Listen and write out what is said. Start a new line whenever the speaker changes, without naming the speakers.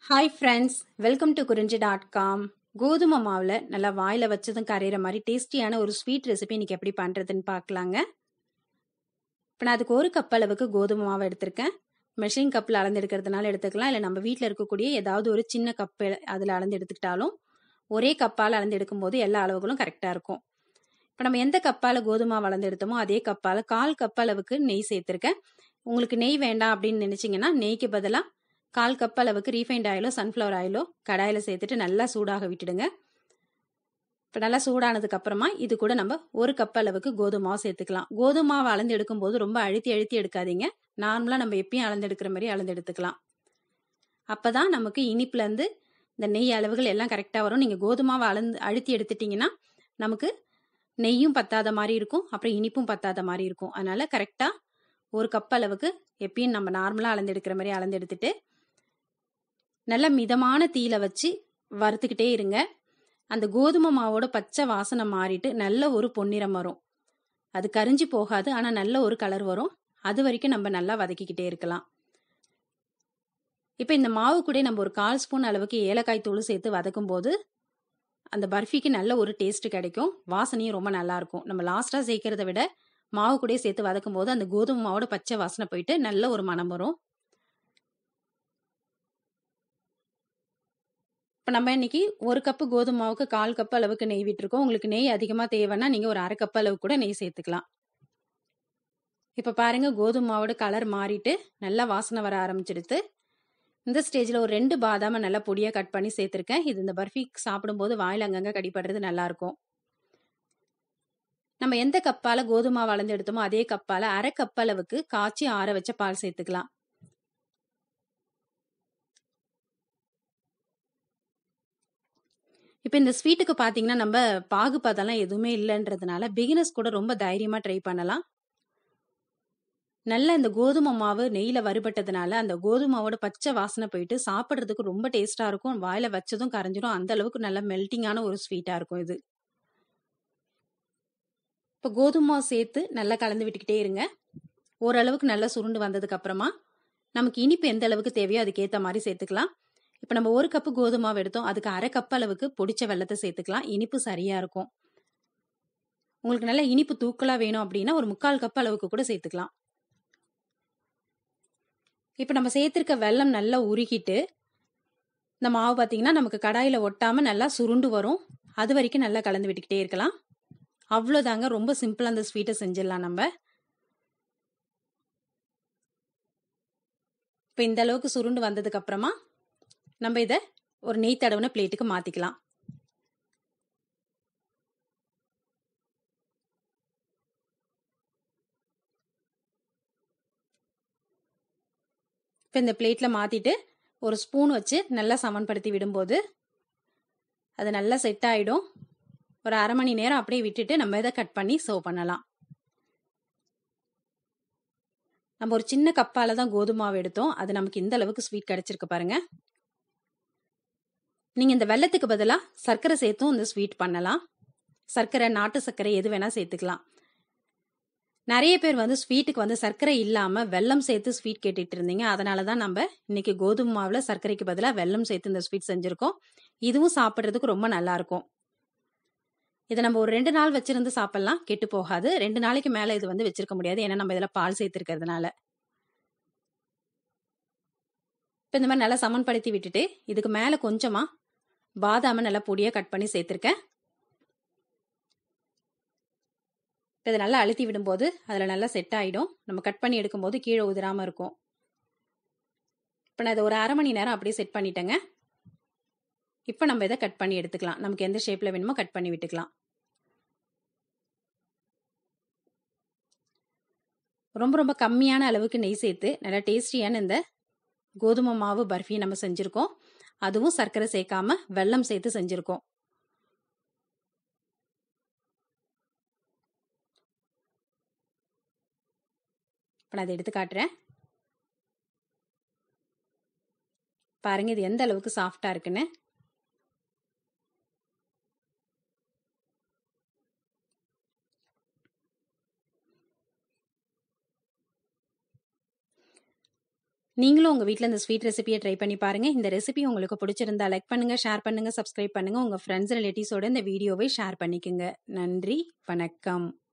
hi friends welcome to Kurinji dot com கோதுமை மாவில் நல்லா வாயில் வச்சதும் கரையிற மாதிரி டேஸ்டியான ஒரு ஸ்வீட் ரெசிபி இன்னைக்கு எப்படி பண்ணுறதுன்னு பார்க்கலாங்க இப்போ நான் அதுக்கு ஒரு கப் அளவுக்கு கோதுமை மாவு எடுத்திருக்கேன் மெஷின் கப்பில் அளந்து எடுக்கிறதுனால எடுத்துக்கலாம் இல்லை நம்ம வீட்டில் இருக்கக்கூடிய ஏதாவது ஒரு சின்ன கப்பு அதில் அளந்து எடுத்துக்கிட்டாலும் ஒரே கப்பால் அளந்து எடுக்கும்போது எல்லா அளவுகளும் கரெக்டாக இருக்கும் இப்போ நம்ம எந்த கப்பால் கோதுமை மாவு அளந்து எடுத்தோமோ அதே கப்பால் கால் கப் அளவுக்கு நெய் சேர்த்துருக்கேன் உங்களுக்கு நெய் வேண்டாம் அப்படின்னு நினச்சிங்கன்னா நெய்க்கு பதிலாக கால் கப் அளவுக்கு ரீஃபைண்ட் ஆயிலோ சன்ஃப்ளவர் ஆயிலோ கடாயில் சேர்த்துட்டு நல்லா சூடாக விட்டுடுங்க இப்போ நல்லா சூடானதுக்கு அப்புறமா இது கூட நம்ம ஒரு கப் அளவுக்கு கோதுமை மாவு சேர்த்துக்கலாம் கோதுமை மாவு அளந்து எடுக்கும்போது ரொம்ப அழுத்தி அழுத்தி எடுக்காதீங்க நார்மலாக நம்ம எப்பயும் அளந்து எடுக்கிற மாதிரி அளந்து எடுத்துக்கலாம் அப்போ தான் நமக்கு இனிப்புலேருந்து இந்த நெய் அளவுகள் எல்லாம் கரெக்டாக வரும் நீங்கள் கோதுமை மாவு அளந்து அழுத்தி எடுத்துட்டிங்கன்னா நமக்கு நெய்யும் பத்தாத மாதிரி இருக்கும் அப்புறம் இனிப்பும் பத்தாத மாதிரி இருக்கும் அதனால கரெக்டாக ஒரு கப் அளவுக்கு எப்பயும் நம்ம நார்மலாக அளந்து எடுக்கிற மாதிரி அளந்து எடுத்துட்டு நல்ல மிதமான தீயில வச்சு வறுத்துக்கிட்டே இருங்க அந்த கோதுமை மாவோட பச்சை வாசனை மாறிட்டு நல்ல ஒரு பொன்னிறம் வரும் அது கரிஞ்சு போகாது ஆனால் நல்ல ஒரு கலர் வரும் அது வரைக்கும் நம்ம நல்லா வதக்கிக்கிட்டே இருக்கலாம் இப்போ இந்த மாவு கூட நம்ம ஒரு கால் ஸ்பூன் அளவுக்கு ஏலக்காய் தூள் சேர்த்து வதக்கும் போது அந்த பர்ஃபிக்கு நல்ல ஒரு டேஸ்ட் கிடைக்கும் வாசனையும் ரொம்ப நல்லா இருக்கும் நம்ம லாஸ்ட்டாக சேர்க்கறத விட மாவு கூட சேர்த்து வதக்கும் போது அந்த கோதுமை மாவோட பச்சை வாசனை போயிட்டு நல்ல ஒரு மனம் வரும் இப்போ நம்ம இன்னைக்கு ஒரு கப்பு கோதுமை மாவுக்கு கால் கப் அளவுக்கு நெய் விட்டுருக்கோம் உங்களுக்கு நெய் அதிகமாக தேவைன்னா நீங்கள் ஒரு அரை கப் அளவு கூட நெய் சேர்த்துக்கலாம் இப்போ பாருங்க கோதுமை மாவோட கலர் மாறிட்டு நல்லா வாசனை வர ஆரம்பிச்சிடுது இந்த ஸ்டேஜில் ஒரு ரெண்டு பாதாமை நல்லா பொடியாக கட் பண்ணி சேர்த்துருக்கேன் இது இந்த பர்ஃபி சாப்பிடும்போது வாயில் அங்கங்கே கடிப்படுறது நல்லாயிருக்கும் நம்ம எந்த கப்பால் கோதுமை வளர்ந்து எடுத்தோமோ அதே கப்பால் அரை கப் அளவுக்கு காய்ச்சி ஆற வச்ச பால் சேர்த்துக்கலாம் இப்போ இந்த ஸ்வீட்டுக்கு பார்த்தீங்கன்னா நம்ம பாகுபாதெல்லாம் எதுவுமே இல்லைன்றதுனால பிகினர்ஸ் கூட ரொம்ப தைரியமாக ட்ரை பண்ணலாம் நல்ல இந்த கோதுமை மாவு நெய்யில் வறுபட்டதுனால அந்த கோதுமை மாவோட பச்சை வாசனை போயிட்டு சாப்பிட்றதுக்கு ரொம்ப டேஸ்ட்டாக இருக்கும் வாயில் வச்சதும் கரைஞ்சிடும் அந்த அளவுக்கு நல்ல மெல்ட்டிங்கான ஒரு ஸ்வீட்டாக இருக்கும் இது இப்போ கோதுமை மாவு சேர்த்து நல்லா கலந்து விட்டுக்கிட்டே இருங்க ஓரளவுக்கு நல்லா சுருண்டு வந்ததுக்கு அப்புறமா நமக்கு இனிப்பு எந்த அளவுக்கு தேவையோ அதுக்கேற்ற மாதிரி சேர்த்துக்கலாம் இப்போ நம்ம ஒரு கப்பு கோதுமை மாவு எடுத்தோம் அதுக்கு அரை கப் அளவுக்கு பொடிச்ச வெள்ளத்தை சேர்த்துக்கலாம் இனிப்பு சரியாக இருக்கும் உங்களுக்கு நல்ல இனிப்பு தூக்கலாக வேணும் அப்படின்னா ஒரு முக்கால் கப் அளவுக்கு கூட சேர்த்துக்கலாம் இப்போ நம்ம சேர்த்துருக்க வெல்லம் நல்லா உருகிட்டு இந்த மாவு பார்த்தீங்கன்னா நமக்கு கடாயில் ஒட்டாமல் நல்லா சுருண்டு வரும் அது வரைக்கும் நல்லா கலந்து விட்டுக்கிட்டே இருக்கலாம் அவ்வளோதாங்க ரொம்ப சிம்பிளாக அந்த ஸ்வீட்டை செஞ்சிடலாம் நம்ம இப்போ இந்த அளவுக்கு சுருண்டு வந்ததுக்கு அப்புறமா நம்ம இதை ஒரு நெய் தடவுன பிளேட்டுக்கு மாற்றிக்கலாம் இப்போ இந்த பிளேட்டில் மாற்றிட்டு ஒரு ஸ்பூன் வச்சு நல்லா சமன்படுத்தி விடும்போது அது நல்லா செட் ஆகிடும் ஒரு அரை மணி நேரம் அப்படியே விட்டுட்டு நம்ம இதை கட் பண்ணி சர்வ் பண்ணலாம் நம்ம ஒரு சின்ன கப்பால தான் கோதுமை மாவு எடுத்தோம் அது நமக்கு இந்த அளவுக்கு ஸ்வீட் கிடைச்சிருக்கு பாருங்க நீங்க இந்த வெள்ளத்துக்கு பதிலாக சர்க்கரை சேர்த்தும் இந்த ஸ்வீட் பண்ணலாம் சர்க்கரை நாட்டு சர்க்கரை எது வேணா சேர்த்துக்கலாம் நிறைய பேர் வந்து ஸ்வீட்டுக்கு வந்து சர்க்கரை இல்லாம வெல்லம் சேர்த்து ஸ்வீட் கேட்டுட்டு இருந்தீங்க அதனால தான் நம்ம இன்னைக்கு கோதுமை மாவுல சர்க்கரைக்கு பதிலாக வெல்லம் சேர்த்து இந்த ஸ்வீட் செஞ்சிருக்கோம் இதுவும் சாப்பிட்றதுக்கு ரொம்ப நல்லா இருக்கும் இதை நம்ம ஒரு ரெண்டு நாள் வச்சிருந்து சாப்பிடலாம் கெட்டு போகாது ரெண்டு நாளைக்கு மேலே இது வந்து வச்சிருக்க முடியாது ஏன்னா நம்ம இதில் பால் சேர்த்துருக்கிறதுனால இப்போ இந்த மாதிரி நல்லா சமன்படுத்தி விட்டுட்டு இதுக்கு மேலே கொஞ்சமாக பாதாமை நல்லா பொடியாக கட் பண்ணி சேர்த்துருக்கேன் இப்போ இதை நல்லா அழுத்தி விடும்போது அதில் நல்லா செட் ஆகிடும் நம்ம கட் பண்ணி எடுக்கும்போது கீழே உதிராமல் இருக்கும் இப்போ நான் இதை ஒரு அரை மணி நேரம் அப்படியே செட் பண்ணிட்டேங்க இப்போ நம்ம இதை கட் பண்ணி எடுத்துக்கலாம் நமக்கு எந்த ஷேப்பில் வேணுமோ கட் பண்ணி விட்டுக்கலாம் ரொம்ப ரொம்ப கம்மியான அளவுக்கு நெய் சேர்த்து நல்லா டேஸ்டியான இந்த கோதுமை மாவு பர்ஃபி நம்ம செஞ்சுருக்கோம் அதுவும் சர்க்கரை சேர்க்காம வெல்லம் சேர்த்து செஞ்சுருக்கோம் இப்போ நான் அதை எடுத்து காட்டுறேன் பாருங்க இது எந்த அளவுக்கு சாஃப்டா இருக்குன்னு நீங்களும் உங்கள் வீட்டில் இந்த ஸ்வீட் ரெசிபியை ட்ரை பண்ணி பாருங்கள் இந்த ரெசிபி உங்களுக்கு பிடிச்சிருந்தா லைக் பண்ணுங்கள் ஷேர் பண்ணுங்கள் சப்ஸ்கிரைப் பண்ணுங்கள் உங்கள் ஃப்ரெண்ட்ஸ் ரிலேட்டிவ்ஸோட இந்த வீடியோவை ஷேர் பண்ணிக்கோங்க நன்றி வணக்கம்